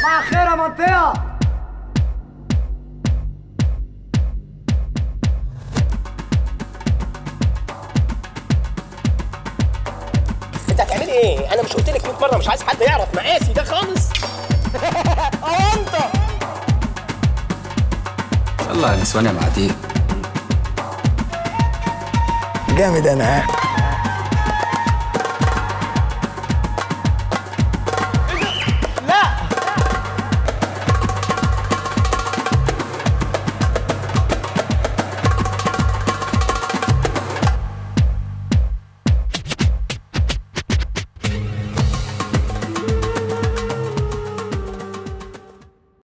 صباح الخير يا منطقة انت هتعملي ايه؟ انا مش قلت لك 100 مره مش عايز حد يعرف مقاسي ده خالص يلا يا نسوان يا معتيه جامد انا